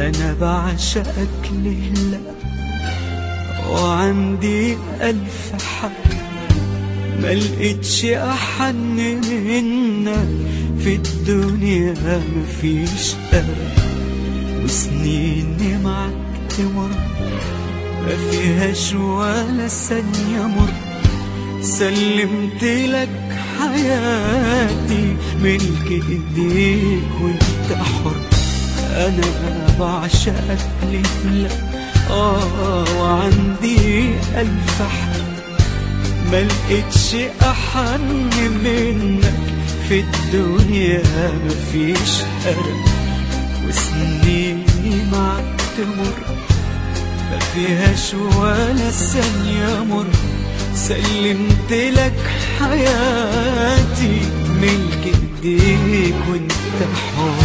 أنا بعشقك لهلا وعندي ألف حق ما لقيتش أحن منك في الدنيا مفيش أرق وسنيني معك تمر ما فيهاش ولا ثانية مر سلمت لك حياتي ملك ايديك وانت حر انا بعشقك لله اه وعندي الف حق ما لقيتش احن منك في الدنيا مفيش قرب وسنيني معك تمر ما فيهاش ولا ثانية مر سلمت لك حياتي ملك ايديك وانت حر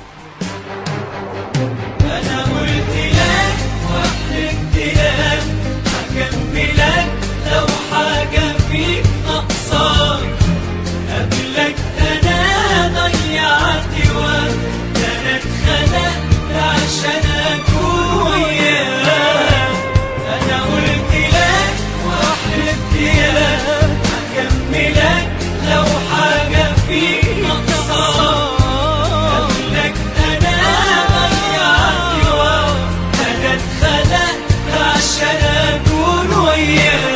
انا قلت لك وحلفت لك هكملك لو حاجة فيك ناقصاك قبلك انا ضيعت وقت ده انا اتخلقت عشان اكون وياك انا قلت لك وحلفت لك هكملك لو حاجة فيك ناقصاك قبلك انا ضيعت وقت انا اتخلقت عشان اكون وياك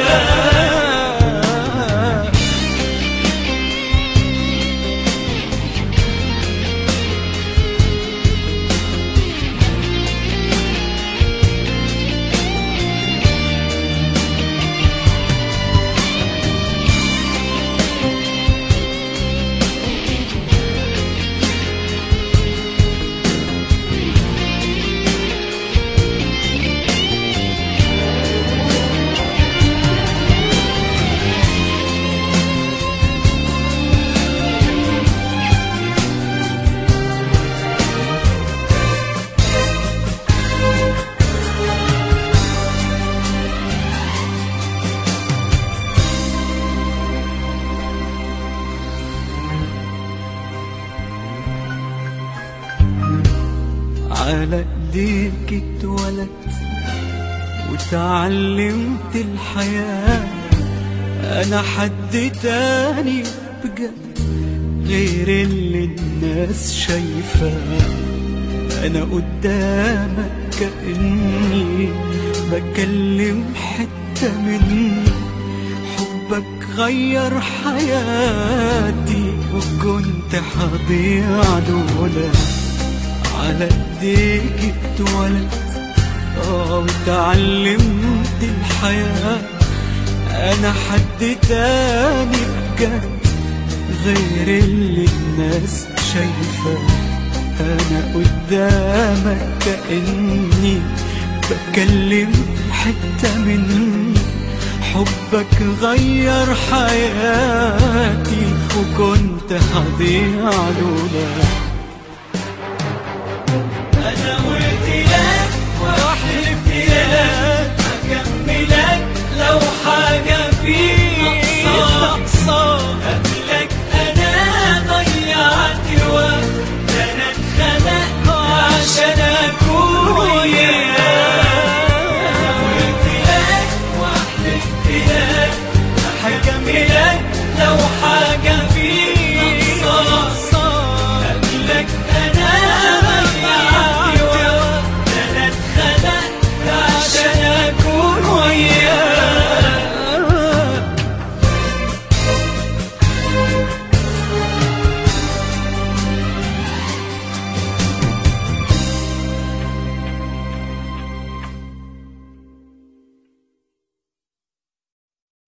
على ايديك اتولدت وتعلمت الحياة انا حد تاني بجد غير اللي الناس شايفاه انا قدامك كأني بكلم حتة مني حبك غير حياتي وكنت هضيع لولا على ايديك اتولدت اه وتعلمت الحياة انا حد تاني بجد غير اللي الناس شايفاه انا قدامك كأني بكلم حتة مني حبك غير حياتي وكنت هضيع لولا انا قلت لك وحلفت لك هكملك لو حاجة فيك